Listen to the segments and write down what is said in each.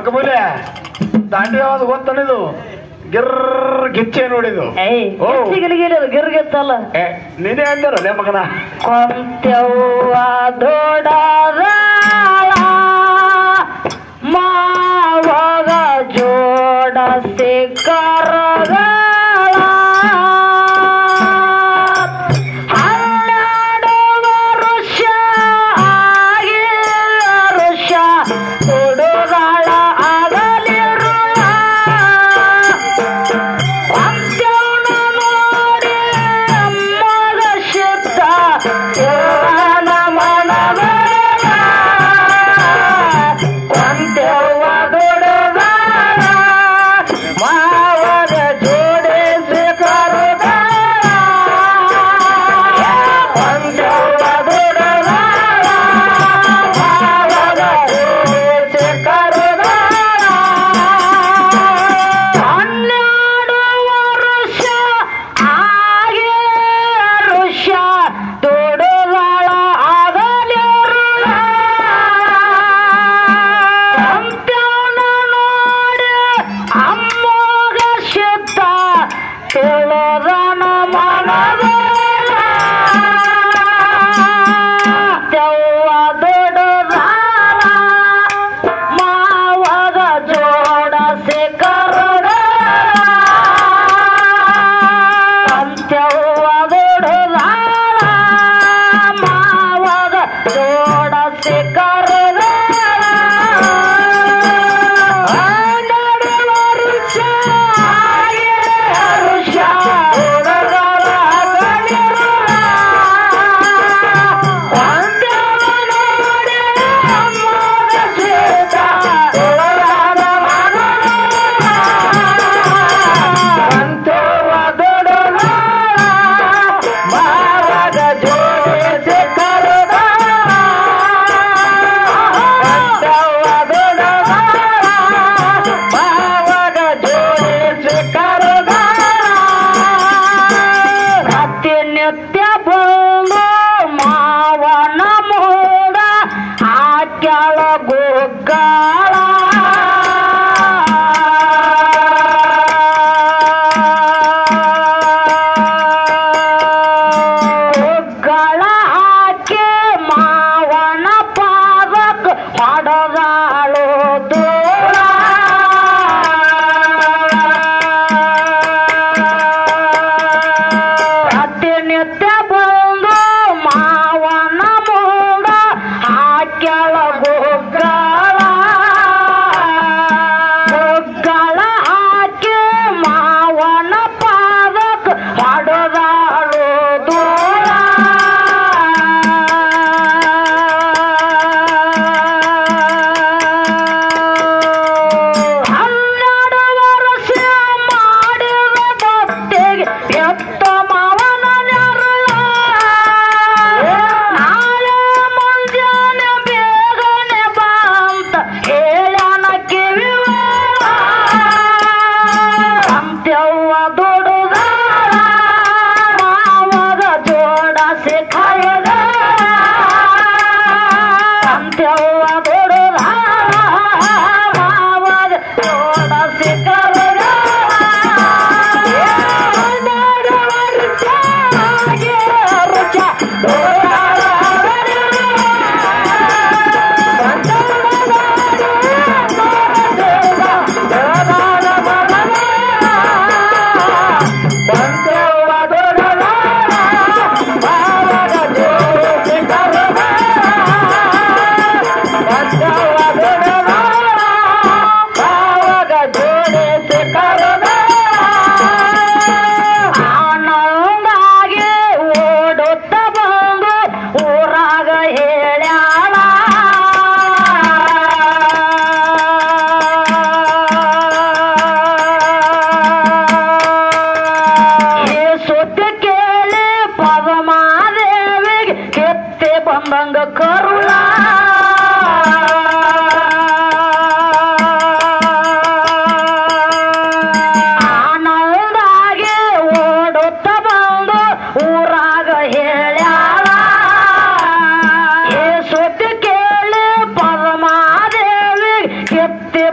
ಮಕ್ಕಬೂಲೆ ದಾಂಡಿ ಯಾವ್ದು ಗೊತ್ತಣಿದು ಗಿರ್ರ ಗಿಚ್ಚೆ ನೋಡಿದು ಏಯ್ ಓ. ಗಿರ್ಗಿಲಿ ಗಿರ್ಗೆತ್ತಲ್ಲ ಏ ನೀನೇ ಅಂದಿರಲ್ಲ ಮಗನ ಕೊಂತೆವ್ವ ದೊಡದಾಳ ಮಾವಾಗ ಜೋಡ ಸಿಕ್ಕರಗಳ ಹನ್ನೆರಡು ವರುಷ ಆಗಿಲ್ಲ ವರುಷ ಹುಡುಗಳ ಆಗಲಿರುವ ವಾಕ್ಯವನ್ನು ನೋಡಿ ಅಮ್ಮಗ ಶುದ್ಧ ಇವನ ಮನವೆಲ್ಲ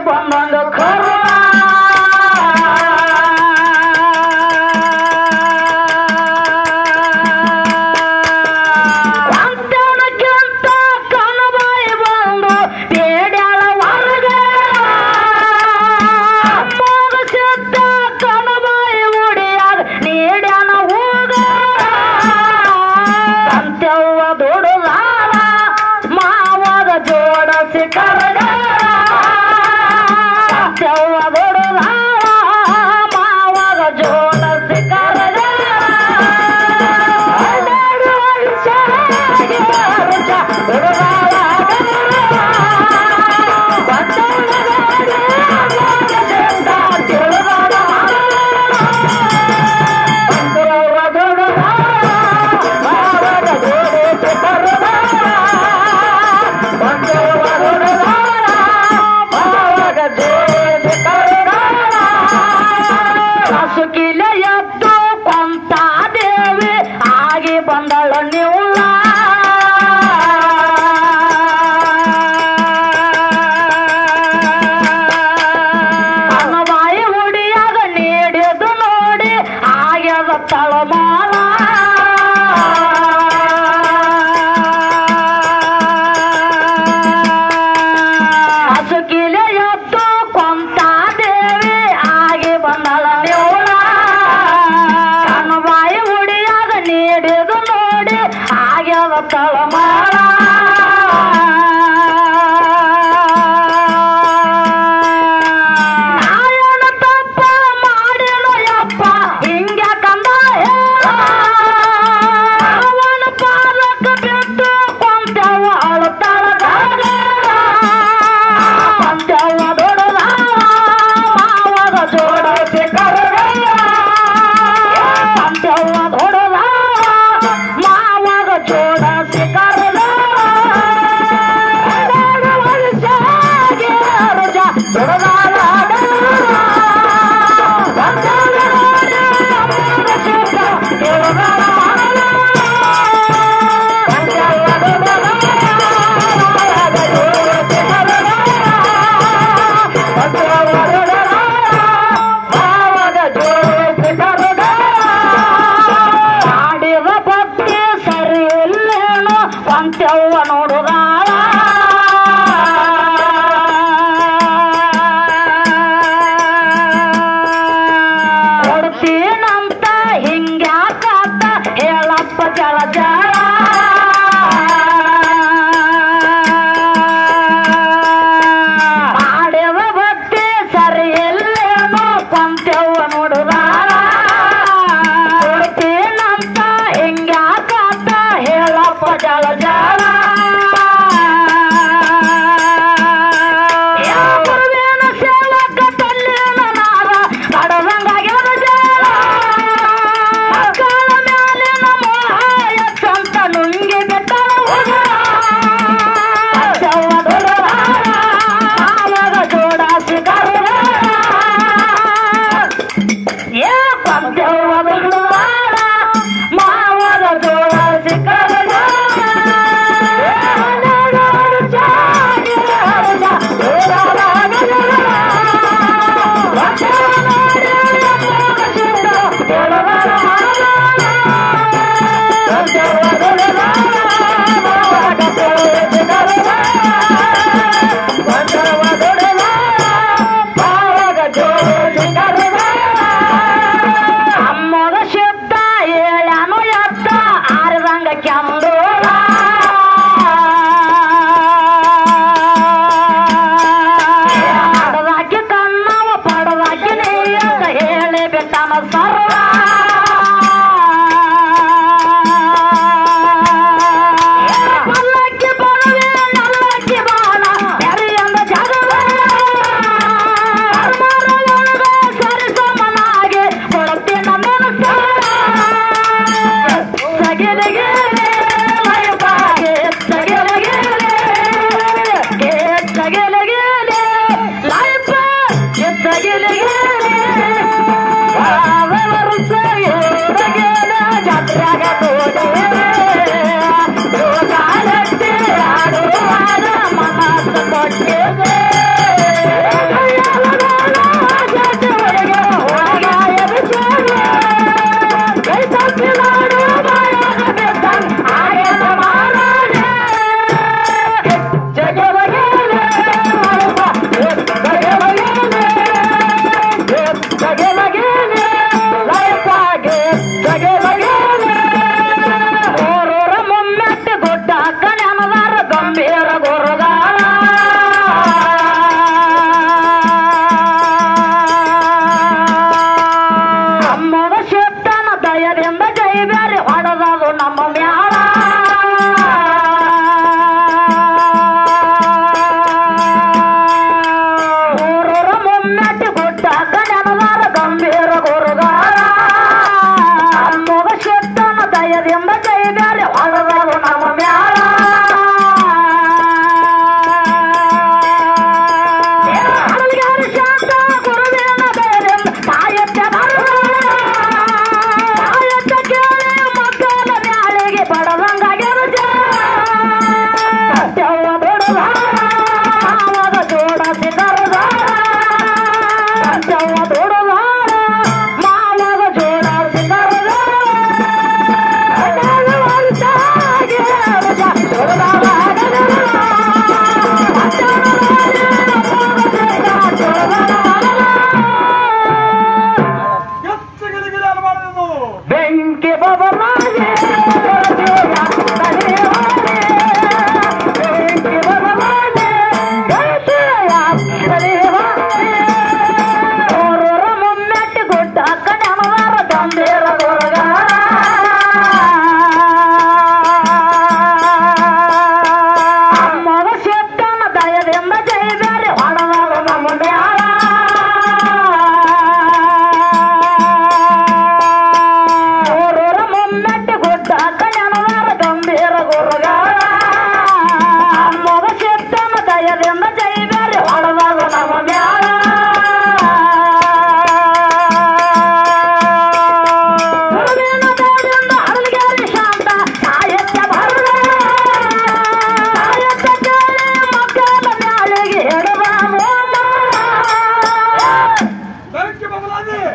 ಬಂದಂಗ ಕರ್ಮ ಅಂತ್ಯನಕ್ಕಿಂತ ಕಣಬಾಯಿ ಬಂದು ಬೇಡ್ಯಾಳ ಹೊರಗ ಅಮ್ಮಗ ಸಿದ್ಧ ಕಣಬಾಯಿ ಉಡಿಯಾಗ ನೀಡ್ಯಾನ ಹೋಗ ಅಂತ್ಯವ್ವ ದುಡುದಾಳ ಮಾವಗ ಜೋಡಸಿ ಕರಗ ಅಂತ್ಯವ್ವ ದುಡುದಾಳ ಮಾವಗ ಜೋಡಸಿ ಕರಗ ಸುಖಿಲೆ ಎದ್ದು ಕೊಂತ ದೇವಿ ಆಗಿ ಬಂದಳ ನಿವುಳ ಬಾಯಿ ಹುಡಿಯಾಗ ನೀಡಿದು ನೋಡಿ ಆಗ್ಯದ ತಳಮಾಲ ಸುಖಿಲೆ ಎದ್ದು ಕೊಂತ ದೇವಿ ಆಗಿ ಬಂದಳ ನಿವುಳ ಬಾಯಿ ಹುಡಿಯಾಗ ನೀಡಿದು ನೋಡಿ ಆಗ್ಯದ ತಳಮಾಲ ನಾಯನ ತಪ್ಪ ಮಾಡಿನು ಯಪ್ಪ ಹಿಂಗೆ ಕಂದ ಅವನ ಪಾಲಕ ಬಿಟ್ಟು ಕೊಂತೆವ ಅಳುತ್ತಾಳ ಕೊಂತೆವ ದೊಡ್ಡದ ಮಾವಗ ಜೋಡಸಿ ಕರಗ ಕೊಂತೆವ ದೊಡ್ಡದ ಮಾವಗ ಜೋಡಸಿ ಕರಗ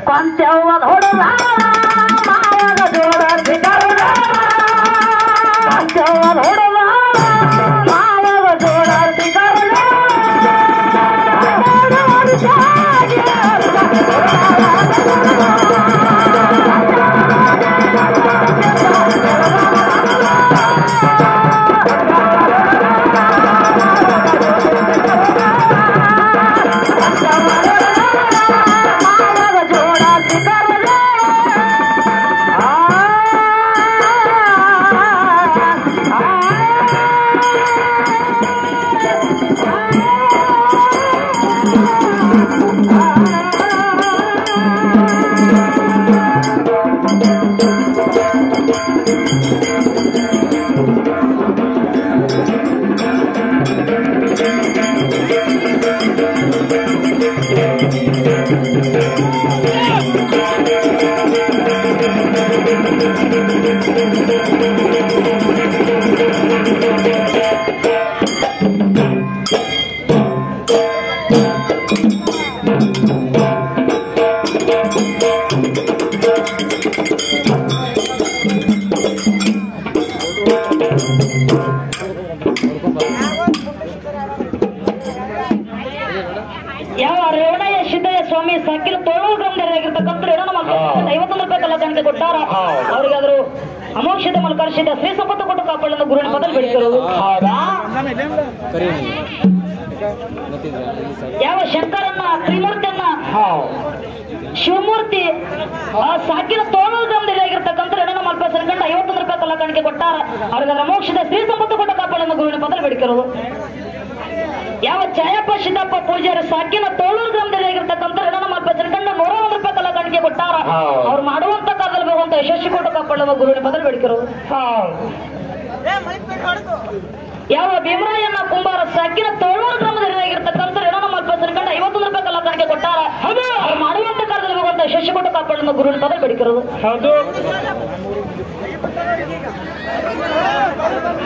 ಕೊಂತೆವ್ವದ ಹುಡುಗ ಮಾವನ ಜೋಡತಿ ಕರುಣ ಕೊಂತೆವ್ವದ ಹುಡುಗ ಮಾವನ ಜೋಡತಿ ಕರುಣ ಮಾವನ ಜೋಡತಿ ಕರುಣ ಯಾವ ರೇವಣಯ್ಯ ಸಿದ್ದಯ್ಯ ಸ್ವಾಮಿ ಸಕ್ಕಿನ ತೋಳು ಗ್ರಾಮದಲ್ಲಿರ್ತಕ್ಕಂಥ ರೇವಣ ಮಲ್ಕ ಐವತ್ತೊಂದು ರೂಪಾಯಿ ಕಲ್ಲದಾನಿಗೆ ಕೊಟ್ಟಾರ ಹೌದು. ಅವರಿಗಾದ್ರು ಅಮೋಕ್ಷದ ಮಲ್ಕರ್ಷಿದ ಶ್ರೀ ಸಂಪತ್ತು ಕೊಟ್ಟು ಕಾಪಾಡಲು ಗುರುವಿನ ಬದಲು ಬೆಳೆಸಿರೋದು ಹೌದಾ ಯಾವ ಶಂಕರನ್ನ ತ್ರಿಮೂರ್ತಿಯನ್ನ ಹೌದು ಶಿವಮೂರ್ತಿ ಆ ಸಾಕಿನ ತೋಳು ಗ್ರಾಮದಲ್ಲಿ ಆಗಿರ್ತಕ್ಕಂಥ ರೇವಣ ಮಲ್ಪ ಸೇರ್ಕೊಂಡು ಐವತ್ತೊಂದು ರೂಪಾಯಿ ಕಲ್ಲದಾನಿಗೆ ಕೊಟ್ಟಾರ ಅವರಿಗಾದ್ರೆ ಅಮೋಕ್ಷದ ಶ್ರೀ ಸಂಪತ್ತು ಕೊಟ್ಟು ಕಾಪಾಡಲು ಗುರುವಿನ ಬದಲು ಬೆಳಕಿರೋದು ಯಾವ ಜಯಪ್ಪ ಸಿದ್ದಪ್ಪ ಪೂಜಾರಿ ಸಾಕಿನ ತೋಳೂರು ಗ್ರಾಮದಲ್ಲಿ ಆಗಿರ್ತಕ್ಕಂಥ ಋಣ ಮಲ್ಪ ಸೇರ್ಕೊಂಡು ನೂರ ಒಂದು ರೂಪಾಯಿ ಕಲ್ಲ ಕಾಣಿಕೆ ಕೊಟ್ಟಾರ ಹೌದು. ಅವ್ರು ಮಾಡುವಂತ ಕಾರ್ಯದಲ್ಲಿ ಬರುವಂತ ಯಶಸ್ವಿ ಕೊಟ್ಟು ಕಾಪಾಡುವ ಗುರುವಿನ ಬದಲು ಬೇಡಿಕೆರು ಹೌದು ಯಾವ ಭೀಮರಾಯನ ಕುಂಬಾರ ಸಾಕಿನ ತೋಳೂರು ಗ್ರಾಮದಲ್ಲಿ ಆಗಿರ್ತಕ್ಕಂಥ ಋಣ ಮಲ್ಪ ಸೇರ್ಕೊಂಡು ಐವತ್ತೊಂದು ರೂಪಾಯಿ ಕಲ್ಲ ಕಾಣಿಕೆ ಕೊಟ್ಟಾರ ಹೌದು. ಅವ್ರು ಮಾಡುವಂತ ಕಾರ್ಯದಲ್ಲಿ ಬರುವಂತ ಯಶಸ್ವಿ ಕೊಟ್ಟು ಕಾಪಾಡುವ ಗುರುವಿನ ಬದಲು ಬೇಡಿಕೆರು ಹೌದು